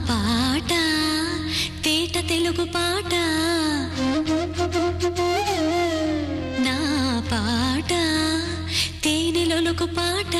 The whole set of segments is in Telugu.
పాట తేట తెలుగు పాట నా పాట తేనెలొలుకు పాట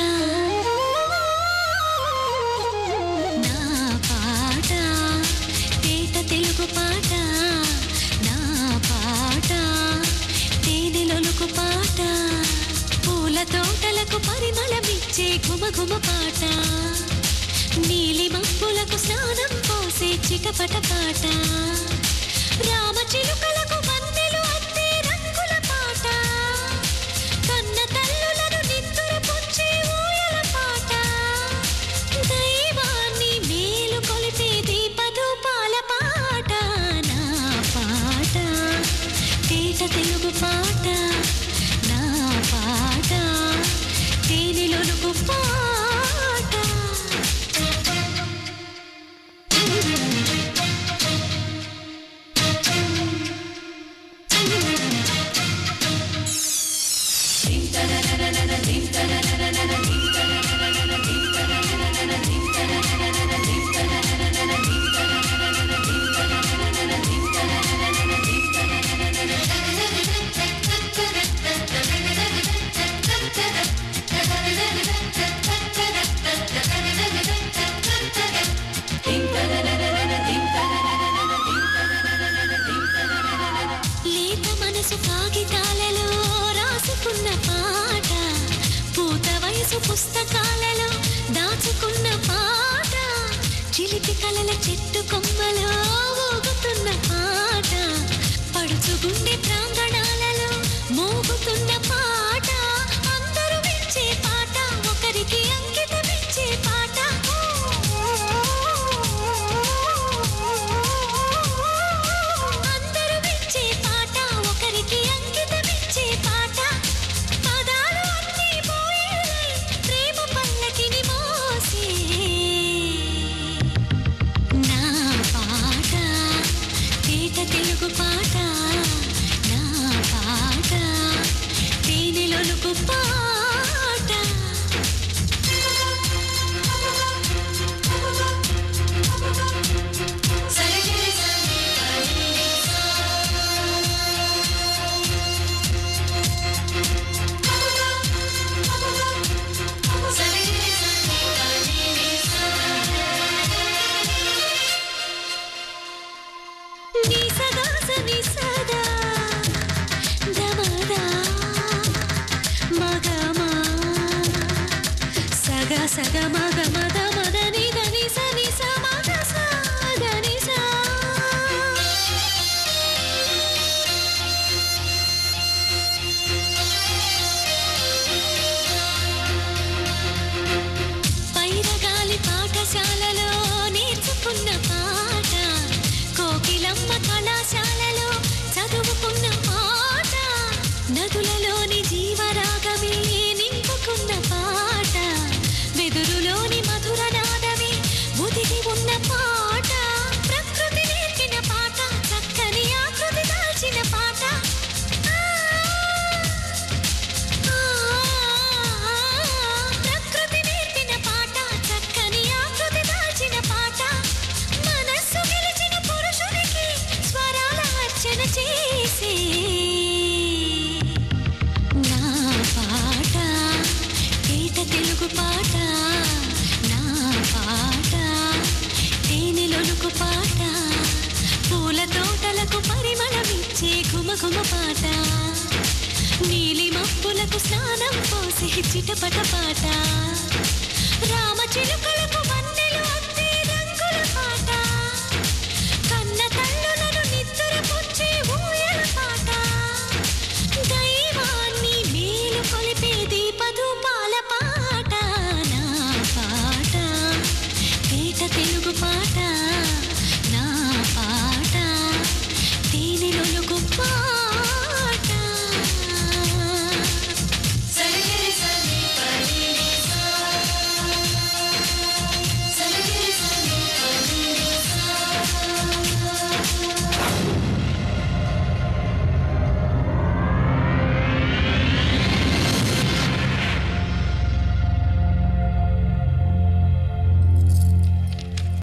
నా పాట తేట తెలుగు పాట నా పాట తేనెలొలుకు పాట పూల తోటలకు పరిమళమిచ్చే ఘుమఘుమ పాట నీలి మబ్బులకు స్నానం పోసే చిటపట పాట రామ చిలుకలకు వన్నెలు అద్దే రంగుల పాట కన్న తల్లులను నిద్దుర పుచ్చే ఊయల పాట దైవాన్ని మేలు కొలిపే దీపధూపాల పాట నా పాట తేట తెలుగు పాట నా పాట తేనెలొలుగు పాట లేత మనసు కాగితాలలో రాసుకున్న పాట పూత వయసు పుస్తకాలలో దాచుకున్న పాట చిలిపి కలల చెట్టు కొమ్మలో ఊగుతున్న పాట పడుచు గుండె ప్రాంగణాలలో మోగుతున్న పాట అందరూ వించే పాట ఒకరికి అంకితమిచ్చే పాట అందరూ వించే పాట ఒకరికి అంకితమిచ్చే పాట పదాలు అన్నీ పోయేలై ప్రేమ పల్లకిని మోసే నా పాట తేట తెలుగు పాట నా పాట తేనెలొలుగు పాట నీ సదా సని సదా దమదా మగమా సగ సగ మగ మద మద ని దని సని స మగ స దని స పైరగాలి పాఠశాలలో నేర్చుకున్న పాట కోకిలమ్మ కళాశాలలో చదువుకున్న పాట నదులలోని జీవరాగమే నింపుకున్న పాట వెదురులోని మధుర నాదమే ముదిగి ఉన్న పాట ప్రకృతి నేర్పిన పాట చక్కని ఆకృతి దాల్చిన పాట ప్రకృతి నేర్పిన పాట చక్కని ఆకృతి దాల్చిన పాట మనస్సు గెలిచిన పురుషునికి స్వరాల అర్చన చేసే నా పాట తేట తెలుగు పాట నా పాట తేనెలొలుకు పాట పూల తోటలకు పరిమళమిచ్చే ఘుమఘుమ పాట నీలి మప్పులకు స్నానం పోసి చిటపట పాట రామ చిలుకలకు